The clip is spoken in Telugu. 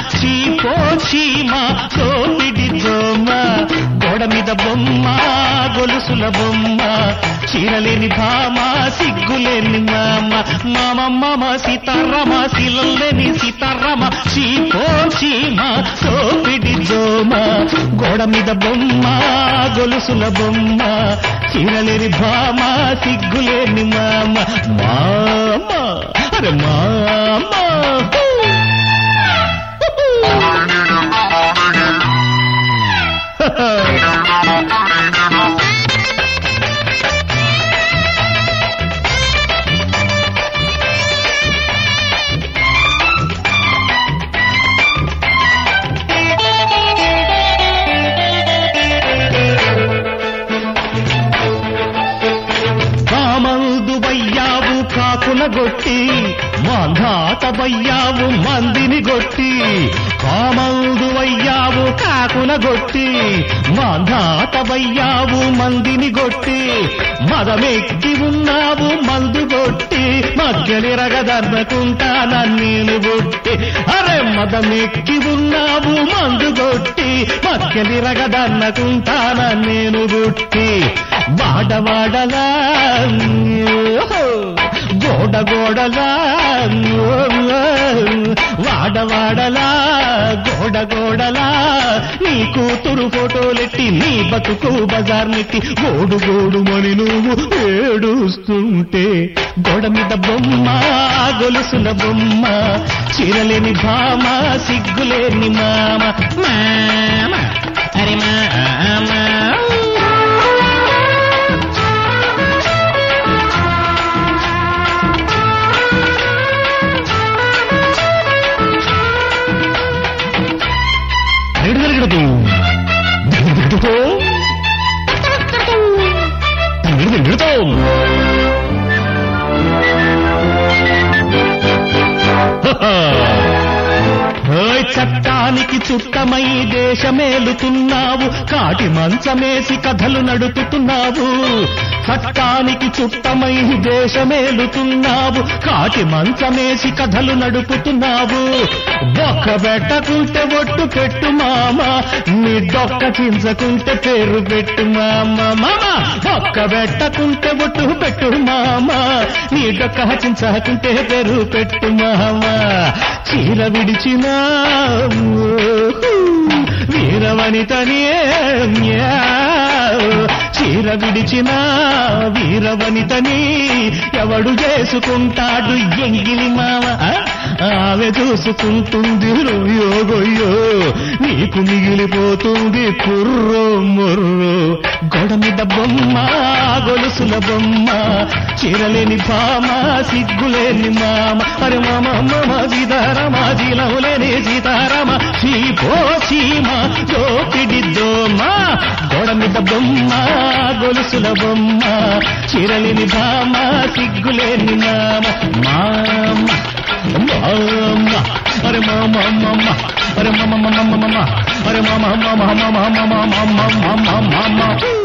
చీపో చీమ కోపిడి దోమ గోడ మీద బొమ్మ గొలుసుల బొమ్మ చీరలేని భామ సిగ్గులేని మామ మామ మామ సీతారామ శిలలేని సీతారామ చీపో చీమ కోపిడి దోమ గోడ మీద బొమ్మ గొలుసుల బొమ్మ చీరలేని భామ సిగ్గులేని మామ మామ అరే మామ కామందు వయ్యావు కాకుల గొట్టి మాంధాత వయ్యావు మందిని గొట్టి కామందు వయ్యావు కాకుల గొట్టి మాంధాత వయ్యావు మందిని గొట్టి మదమెక్కి ఉన్నావు మందు గొట్టి మధ్యలి రగదర్నకుంటానా నేను గొట్టి అరే మదమెక్కి ఉన్నావు మందు గొట్టి మధ్యలి రగదర్నకుంటానా నేను గొట్టి వాడవాడలా గోడ గోడలా వాడవాడలా గోడ గోడలా నీ కూతురు ఫోటోలెట్టి నీ బతుకు బజార్ నెట్టి గోడు గోడు మని నువ్వు ఏడుస్తుంటే గోడ మీద బొమ్మ గొలుసుల బొమ్మ చీరలేని భామ సిగ్గులేని మామ మామ అరే మామ ఎడుదరగడదు ఎడుదరగడదు ఎడుదరగడదు ఓయ్ చట్టానికి చుట్టమై దేశమేలుతున్నావు కాటి మంచమేసి కథలు నడుపుతున్నావు చట్టానికి చుట్టమై దేశమేలుతున్నావు కాటి మంచమేసి కథలు నడుపుతున్నావు బొక్క పెట్టకుంటే ఒట్టు పెట్టు మామ నీ డొక్క చించకుంటే పేరు పెట్టు మామ మామ బొక్క పెట్టకుంటే ఒట్టు పెట్టు మామ నీ డొక్క చించకుంటే పేరు పెట్టు మామ చీర విడిచినా వీరవనితనే చీర విడిచిన వీరవనితని ఎవడు చేసుకుంటాడు ఎంగిలి మామ ఆ? ఆమె చూసుకుంటుంది యోగొయ్యో నీకు మిగిలిపోతుంది కుర్రో ముర్రో గోడ మీద బొమ్మ గొలుసుల బొమ్మ చీరలేని భామ సిగ్గులేని మామ అరే మామ మామ సీతారామ జీలములేని సీతారామ చీపో చీమ దోపిడి దోమ గోడ మీద బొమ్మ గొలుసుల బొమ్మ చీరలేని భామ సిగ్గులేని మామ మామ మామ అరే మామ మామ అరే మామ మామ మామ అరే మామ మామ మామ మామ మామ మామ మామ